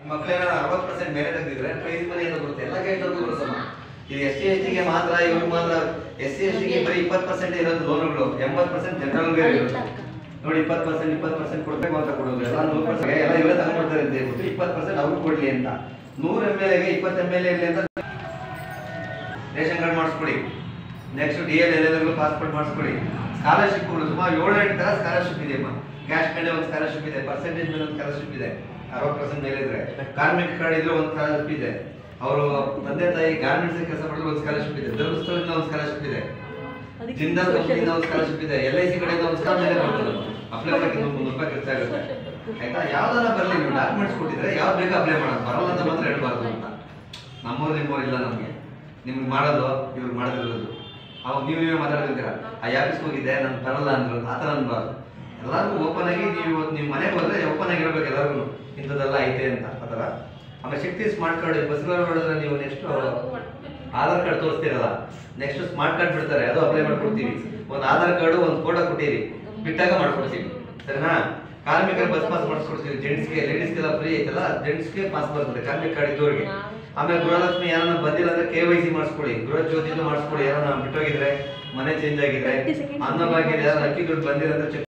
ಮಕ್ಕಳೇನ ಅರವತ್ತು ಪರ್ಸೆಂಟ್ ಮೇಲೆ ತೆಗೆದಿದ್ರೆ prize money ಅಂತ ಬರುತ್ತೆ ಎಲ್ಲ ಕೇಳ್ದವ್ರಿಗೂ ಬರುತ್ತಮ್ಮ ಇದು ಎಸ್ ಸಿ ಎಸ್ ಟಿಗೆ ಮಾತ್ರ ಇವ್ರಿಗೆ ಮಾತ್ರ ಎಸ್ ಸಿ ಎಸ್ ಟಿಗೆ ಬರೀ ಇಪ್ಪತ್ತು ಪರ್ಸೆಂಟ್ ಇರೋದು ಲೋನ್ಗಳು ಎಂಬತ್ತು ಪರ್ಸೆಂಟ್ ಜನರಲ್ಗೆ ಇರುತ್ತೆ ನೋಡಿ ಇಪ್ಪತ್ತು ಪರ್ಸೆಂಟ್ ಇಪ್ಪತ್ತು ಪರ್ಸೆಂಟ್ ಕೊಡ್ಬೇಕು ಅಂತ ಕೊಡೋದು ಎಲ್ಲ ನೂರು ಪರ್ಸೆಂಟ್ ಎಲ್ಲ ಇವರೇ ತಗೊಂಡ್ಬಿಡ್ತಾರೆ ಅಂತ ಹೇಳ್ಬಿಟ್ಟು ಇಪ್ಪತ್ತು ಪರ್ಸೆಂಟ್ ಅವ್ರಿಗೆ ಕೊಡ್ಲಿ ಅಂತ ನೂರು ಎಮ್ ಎಲ್ ಎಗೆ ಇಪ್ಪತ್ತು ಎಮ್ ಎಲ್ ಎ ಇರಲಿ ಅಂತ ರೇಷನ್ ಕಾರ್ಡ್ ಮಾಡಿಸ್ಕೊಡಿ next D L L passport ಮಾಡಿಸ್ಕೊಡಿ ಸ್ಕಾಲರ್ಶಿಪ್ಗಳು ಸುಮಾರು ಏಳು ಎಂಟು ಥರ ಸ್ಕಾಲರ್ಶಿಪ್ ಇದೆ ಅಮ್ಮ ಕ್ಯಾಶ್ ಮೇಲೆ ಒಂದು ಸ್ಕಾಲರ್ಶಿಪ್ ಇದೆ ಪರ್ಸೆಂಟೇಜ್ ಮೇಲೆ ಒಂದು ಸ್ಕಾಲರ್ಶಿಪ್ ಇದೆ ಅರವತ್ತು ಪರ್ಸೆಂಟ್ ಮೇಲೆ ಇದ್ರೆ ಕಾರ್ಮಿಕ ಕಾರ್ಡ್ ಇದ್ರೆ ಒಂದು ಸ್ಕಾಲರ್ಶಿಪ್ ಇದೆ ಅವರು ತಂದೆ ತಾಯಿ ಗಾರ್ಮೆಂಟ್ಸ್ ಕೆಲಸ ಮಾಡಿದ್ರೆ ಒಂದು ಸ್ಕಾಲರ್ಶಿಪ್ ಇದೆ ಧರ್ಮಸ್ಥಳದಿಂದ ಒಂದು ಸ್ಕಾಲರ್ಶಿಪ್ ಇದೆ ಜಿಂದಾಲ್ ಕಂಪನಿಯಿಂದ ಒಂದು ಸ್ಕಾಲರ್ಶಿಪ್ ಇದೆ ಎಲ್ ಐ ಸಿ ಕಡೆಯಿಂದ ಒಂದು ಸ್ಕಾಲರ್ ಮೇಲೆ ಬರ್ತದೆ ಅಪ್ಲೈ ಮಾಡಕ್ಕೆ ಇನ್ನೊಂದು ಮುನ್ನೂರು ರೂಪಾಯಿ ಖರ್ಚಾಗುತ್ತೆ ಆಯ್ತಾ ಯಾವ್ದಾರ ಬರಲಿ ನೀವು ಡಾಕ್ಯುಮೆಂಟ್ಸ್ ಕೊಟ್ಟಿದ್ರೆ ಯಾವ್ದು ಬೇಕು ಅಪ್ಲೈ ಮಾಡೋದು ಬರಲ್ಲ ಅಂತ ಮಾತ್ರ ಹೇಳ್ಬಾರ್ದು ಅಂತ ನಮ್ಮವ್ರು ನಿಮ್ಮವ್ರು ಇಲ್ಲ ನಮಗೆ ನಿಮ್ಗೆ ಮಾಡೋದು ಇವ್ರು ಮಾಡೋದಿರೋದು ಅವಾಗ ನೀವು ನೀವೇ ಮಾತಾಡ್ತಿದ್ದೀರಾ ಆ ಆಫೀಸ್ಗೆ ಹೋಗಿದ್ದೆ ನಾನು ಬರಲ್ಲ ಅಂದ್ರು ಆ ಥರ ಅನ್ಬಾರ್ದು ಎಲ್ಲರಿಗೂ ಓಪನ್ ಆಗಿ ನೀವು ಇವತ್ತು ನಿಮ್ಮ ಮನೆಗೆ ಹೋದ್ರೆ ಓಪನ್ ಆಗಿರ್ಬೇಕು ಎಲ್ಲರಿಗೂ ಇಂಥದ್ದೆಲ್ಲ ಐತೆ ಅಂತ ಆ ಥರ ಆಮೇಲೆ ಶಕ್ತಿ ಸ್ಮಾರ್ಟ್ ಕಾರ್ಡ್ ಬಸ್ಗಳು ನೋಡಿದ್ರೆ ನೀವು ನೆಕ್ಸ್ಟ್ ಆಧಾರ್ ಕಾರ್ಡ್ ತೋರಿಸ್ತೀರಲ್ಲ ನೆಕ್ಸ್ಟ್ ಸ್ಮಾರ್ಟ್ ಕಾರ್ಡ್ ಬಿಡ್ತಾರೆ ಅದು ಅಪ್ಲೈ ಮಾಡ್ಕೊಡ್ತೀವಿ ಒಂದು ಆಧಾರ್ ಕಾರ್ಡು ಒಂದು ಫೋಟೋ ಕೊಟ್ಟಿರಿ ಬಿಟ್ಟಾಗ ಮಾಡ್ಕೊಡ್ತೀವಿ ಸರಿನಾ ಕಾರ್ಮಿಕರ ಬಸ್ ಪಾಸ್ ಮಾಡಿಸ್ಕೊಡ್ತೀವಿ ಜೆಂಟ್ಸ್ಗೆ ಲೇಡೀಸ್ಗೆಲ್ಲ ಫ್ರೀ ಐತಲ್ಲ ಜೆಂಟ್ಸ್ಗೆ ಪಾಸ್ ಬರ್ತದೆ ಕಾರ್ಮಿಕ ಕಾರ್ಡ್ ಇದ್ದವ್ರಿಗೆ ಆಮೇಲೆ ಗೃಹಲಕ್ಷ್ಮಿ ಯಾರನ್ನ ಬಂದಿಲ್ಲ ಅಂದ್ರೆ ಕೆ ವೈ ಸಿ ಮಾಡಿಸ್ಕೊಡಿ ಗೃಹ ಜ್ಯೋತಿದು ಮಾಡಿಸ್ಕೊಡಿ ಯಾರನ್ನ ಬಿಟ್ಟೋಗಿದ್ರೆ ಮನೆ ಚೇಂಜ್ ಆಗಿದ್ರೆ ಅನ್ನಭಾಗ್ಯ ಯಾರು ಅಕ್ಕಿ ದುಡ್ಡು ಬಂದಿಲ್ಲ ಅಂದ್ರೆ ಚೆಕ್